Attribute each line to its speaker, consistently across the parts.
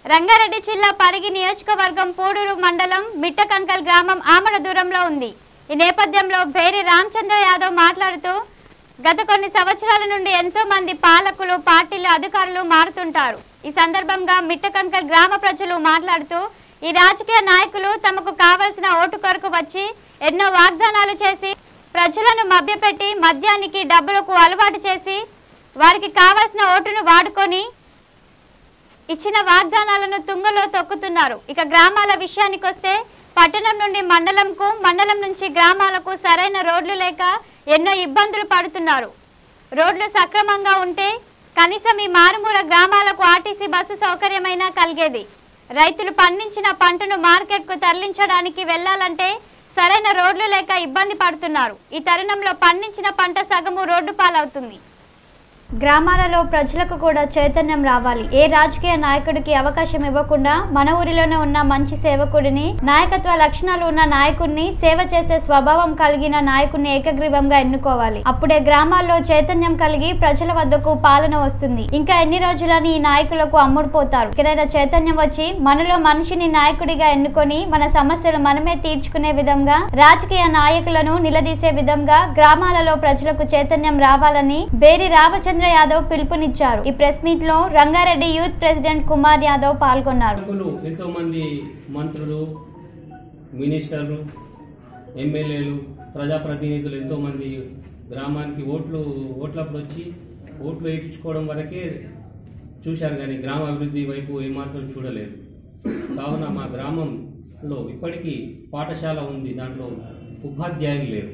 Speaker 1: రంగారెడ్డి జిల్లా పరిగి నియోజకవర్గం పూడూరు మండలం మిట్టకంకల్ గ్రామం ఆమడ దూరంలో ఉంది ఈ నేపథ్యంలో భేరి రామచంద్ర యాదవ్ మాట్లాడుతూ గత కొన్ని సంవత్సరాల నుండి ఎంతో మంది పాలకులు పార్టీలు అధికారులు మారుతుంటారు ఈ సందర్భంగా మిట్టకంకల్ గ్రామ ప్రజలు మాట్లాడుతూ ఈ రాజకీయ నాయకులు తమకు కావలసిన ఓటు కొరకు వచ్చి ఎన్నో వాగ్దానాలు చేసి ప్రజలను మభ్యపెట్టి మద్యానికి డబ్బులకు అలవాటు చేసి వారికి కావలసిన ఓటును వాడుకొని ఇచ్చిన వాగ్దానాలను తుంగలో తొక్కుతున్నారు ఇక గ్రామాల విషయానికొస్తే పట్టణం నుండి మండలంకు మండలం నుంచి గ్రామాలకు సరైన రోడ్లు లేక ఎన్నో ఇబ్బందులు పడుతున్నారు రోడ్లు సక్రమంగా ఉంటే కనీసం ఈ మారుమూల గ్రామాలకు ఆర్టీసీ బస్సు సౌకర్యమైనా కలిగేది రైతులు పండించిన పంటను మార్కెట్కు తరలించడానికి వెళ్లాలంటే సరైన రోడ్లు లేక ఇబ్బంది పడుతున్నారు ఈ తరుణంలో పండించిన పంట సగము రోడ్డు పాలవుతుంది గ్రామాలలో ప్రజలకు కూడా చైతన్యం రావాలి ఏ రాజకీయ నాయకుడికి అవకాశం ఇవ్వకుండా మన ఊరిలోనే ఉన్న మంచి సేవకుడిని నాయకత్వ లక్షణాలు ఉన్న నాయకుడిని సేవ చేసే స్వభావం కలిగిన నాయకుడిని ఏకగ్రీవంగా ఎన్నుకోవాలి అప్పుడే గ్రామాల్లో చైతన్యం కలిగి ప్రజల వద్దకు పాలన వస్తుంది ఇంకా ఎన్ని రోజులని ఈ నాయకులకు అమ్ముడుపోతారు ఎక్కడైనా చైతన్యం వచ్చి మనలో మనిషిని నాయకుడిగా ఎన్నుకొని మన సమస్యలు మనమే తీర్చుకునే విధంగా రాజకీయ నాయకులను నిలదీసే విధంగా గ్రామాలలో ప్రజలకు చైతన్యం రావాలని బేరి రామచంద్ర యాదవ్ పిలుపునిచ్చారు ఈ ప్రెస్ మీట్ లో రంగారెడ్డి యూత్ ప్రెసిడెంట్ కుమార్ యాదవ్ పాల్గొన్నారు
Speaker 2: నాయకులు ఎంతోమంది మంత్రులు మినిస్టర్లు ఎమ్మెల్యేలు ప్రజాప్రతినిధులు ఎంతోమంది గ్రామానికి ఓట్లు ఓట్లప్పుడు వచ్చి ఓట్లు వేయించుకోవడం వరకే చూశారు కానీ గ్రామ అభివృద్ధి వైపు ఏమాత్రం చూడలేదు కావున మా గ్రామంలో ఇప్పటికీ పాఠశాల ఉంది దాంట్లో ఉపాధ్యాయులు లేరు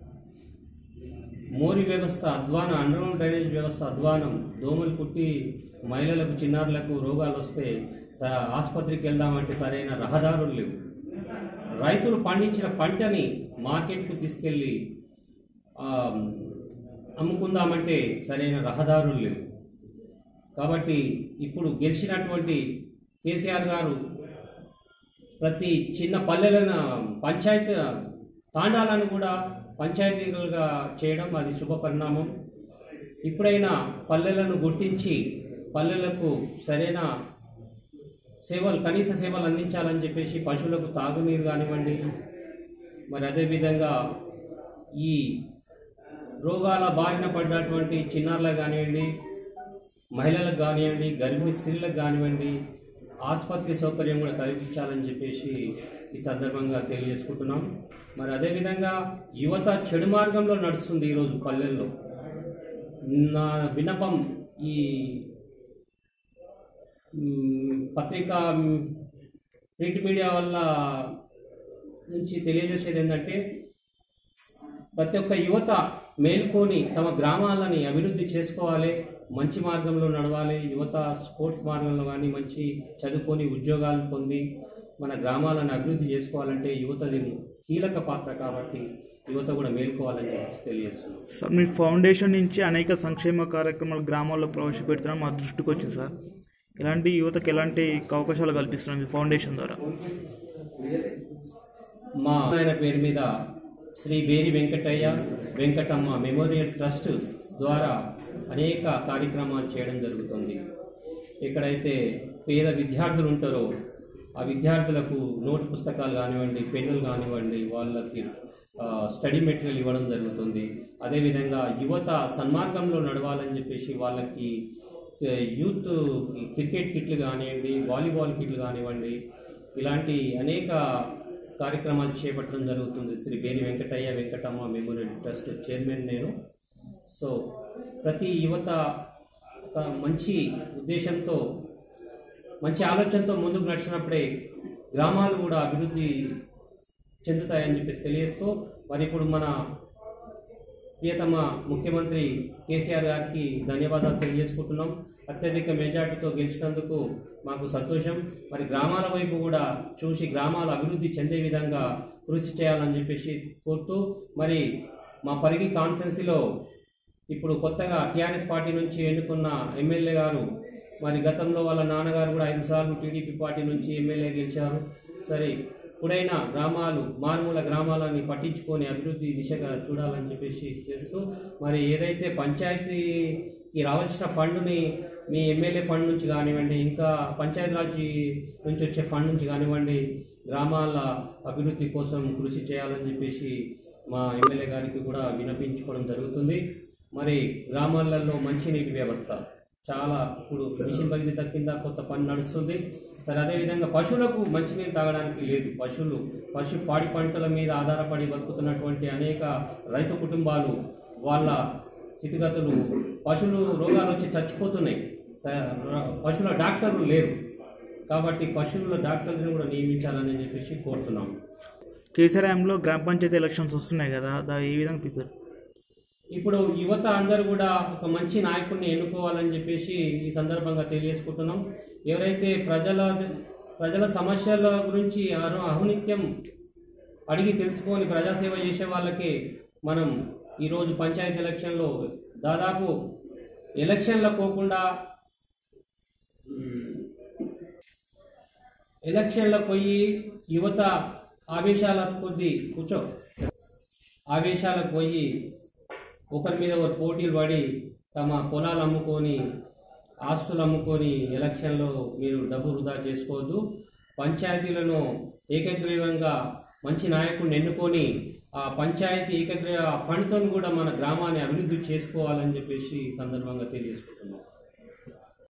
Speaker 2: మోరి వ్యవస్థ అధ్వానం అండర్గ్రౌండ్ డ్రైనేజ్ వ్యవస్థ అధ్వానం దోమలు కుట్టి మహిళలకు చిన్నారులకు రోగాలు వస్తే స- ఆసుపత్రికి వెళ్దామంటే సరైన రహదారులు లేవు రైతులు పండించిన పంటని మార్కెట్కు తీసుకెళ్ళి ఆ, అమ్ముకుందామంటే సరైన రహదారులు లేవు కాబట్టి ఇప్పుడు గెలిచినటువంటి కేసీఆర్ గారు ప్రతి చిన్న పల్లెలను పంచాయతీ తాండాలను కూడా పంచాయతీలుగా చేయడం అది శుభ పరిణామం ఇప్పుడైనా పల్లెలను గుర్తించి పల్లెలకు సరైన సేవలు కనీస సేవలు అందించాలని చెప్పేసి పశువులకు తాగునీరు కానివ్వండి మరి అదేవిధంగా ఈ రోగాల బారిన పడ్డటువంటి చిన్నారులకు కానివ్వండి మహిళలకు కానివ్వండి గర్భిణీ స్త్రీలకు కానివ్వండి ఆసుపత్రి సౌకర్యం కూడా కల్పించాలని చెప్పేసి ఈ సందర్భంగా తెలియజేసుకుంటున్నాం మరి అదేవిధంగా యువత చెడు మార్గంలో నడుస్తుంది ఈరోజు పల్లెల్లో నా విన్నపం ఈ మ్, పత్రికా మ్, ప్రింట్ మీడియా వల్ల నుంచి తెలియజేసేది ఏంటంటే ప్రతి ఒక్క యువత మేల్కొని తమ గ్రామాలని అభివృద్ధి చేసుకోవాలి మంచి మార్గంలో నడవాలి యువత స్పోర్ట్స్ మార్గంలో కానీ మంచి చదువుకొని ఉద్యోగాలు పొంది మన గ్రామాలను అభివృద్ధి చేసుకోవాలంటే యువతది కీలక పాత్ర కాబట్టి యువత కూడా మేల్కోవాలని చెప్పేసి తెలియజేస్తున్నాం
Speaker 3: సార్ మీ ఫౌండేషన్ నుంచి అనేక సంక్షేమ కార్యక్రమాలు గ్రామాల్లో ప్రవేశపెడుతున్నాం మా దృష్టికి వచ్చింది సార్ ఇలాంటి యువతకు ఎలాంటి అవకాశాలు కల్పిస్తున్నాం మీ ఫౌండేషన్ ద్వారా
Speaker 2: మా ఆయన పేరు మీద శ్రీ బేరి వెంకటయ్య వెంకటమ్మ మెమోరియల్ ట్రస్ట్ ద్వారా అనేక కార్యక్రమాలు చేయడం జరుగుతుంది ఎక్కడైతే పేద విద్యార్థులు ఉంటారో ఆ విద్యార్థులకు నోటు పుస్తకాలు కానివ్వండి పెన్నులు కానివ్వండి వాళ్ళకి ఆ, స్టడీ మెటీరియల్ ఇవ్వడం జరుగుతుంది అదేవిధంగా యువత సన్మార్గంలో నడవాలని చెప్పేసి వాళ్ళకి ఆ, యూత్ క్రికెట్ కిట్లు కానివ్వండి వాలీబాల్ కిట్లు కానివ్వండి ఇలాంటి అనేక కార్యక్రమాలు చేపట్టడం జరుగుతుంది Shri Beri Venkataiah Venkatamma memorial trust chairman నేను సో ప్రతి యువత ఒక మంచి ఉద్దేశంతో మంచి ఆలోచనతో ముందుకు నడిచినప్పుడే గ్రామాలు కూడా అభివృద్ధి చెందుతాయని చెప్పేసి తెలియజేస్తూ మరి ఇప్పుడు మన ప్రియతమ ముఖ్యమంత్రి కేసీఆర్ గారికి ధన్యవాదాలు తెలియజేసుకుంటున్నాం అత్యధిక మెజార్టీతో గెలిచినందుకు మాకు సంతోషం మరి గ్రామాల వైపు కూడా చూసి గ్రామాల అభివృద్ధి చెందే విధంగా కృషి చేయాలని చెప్పేసి కోరుతూ మరి మా పరిగి కాన్స్టెన్సీలో ఇప్పుడు కొత్తగా టీఆర్ఎస్ పార్టీ నుంచి ఎన్నుకున్న ఎమ్మెల్యే గారు మరి గతంలో వాళ్ళ నాన్నగారు కూడా ఐదు సార్లు టీడీపీ పార్టీ నుంచి ఎమ్మెల్యే గెలిచారు సరే ఇప్పుడైనా గ్రామాలు మారుమూల గ్రామాలని పట్టించుకొని అభివృద్ధి దిశగా చూడాలని చెప్పేసి చేస్తూ మరి ఏదైతే పంచాయతీకి ఈ రావాల్సిన ఫండ్ని మీ ఎమ్మెల్యే ఫండ్ నుంచి కానివ్వండి ఇంకా పంచాయతీరాజ్ నుంచి వచ్చే ఫండ్ నుంచి కానివ్వండి గ్రామాల అభివృద్ధి కోసం కృషి చేయాలని చెప్పేసి మా ఎమ్మెల్యే గారికి కూడా వినపించుకోవడం జరుగుతుంది మరి గ్రామాలలో మంచినీటి వ్యవస్థ చాలా ఇప్పుడు మిషన్ భగీరథ కింద కొత్త పని నడుస్తుంది సరే అదేవిధంగా పశువులకు మంచినీరు తాగడానికి లేదు పశువులు పశు పాడి పంటల మీద ఆధారపడి బతుకుతున్నటువంటి అనేక రైతు కుటుంబాలు వాళ్ళ స్థితిగతులు పశువులు రోగాలు వచ్చి చచ్చిపోతున్నాయి స- ర- పశువుల డాక్టర్లు లేరు కాబట్టి పశువుల డాక్టర్ని కూడా నియమించాలని చెప్పేసి కోరుతున్నాం
Speaker 3: కేసీఆర్ హయాంలో గ్రామ పంచాయతీ ఎలక్షన్స్ వస్తున్నాయి కదా దా ఏ విధంగా ప్రిపేర్
Speaker 2: ఇప్పుడు యువత అందరూ కూడా ఒక మంచి నాయకుడిని ఎన్నుకోవాలని చెప్పేసి ఈ సందర్భంగా తెలియజేసుకుంటున్నాం ఎవరైతే ప్రజల ప్రజల సమస్యల గురించి అను అహునిత్యం అడిగి తెలుసుకొని ప్రజాసేవ చేసే వాళ్ళకి మనం ఈరోజు పంచాయతీ ఎలక్షన్లో దాదాపు ఎలక్షన్ల పోకుండా మ్, ఎలక్షన్లకు పోయి యువత ఆవేశాల కొద్దీ కూర్చో ఆవేశాలకు పోయి ఒకరి మీద ఒకరు పోటీలు పడి తమ పొలాలు అమ్ముకొని ఆస్తులు అమ్ముకొని ఎలక్షన్లో మీరు డబ్బు వృధా చేసుకోవద్దు పంచాయతీలను ఏకగ్రీవంగా మంచి నాయకుడిని ఎన్నుకొని ఆ పంచాయతీ ఏకగ్రీవ ఫండ్తో కూడా మన గ్రామాన్ని అభివృద్ధి చేసుకోవాలని చెప్పేసి ఈ సందర్భంగా తెలియజేసుకుంటున్నాం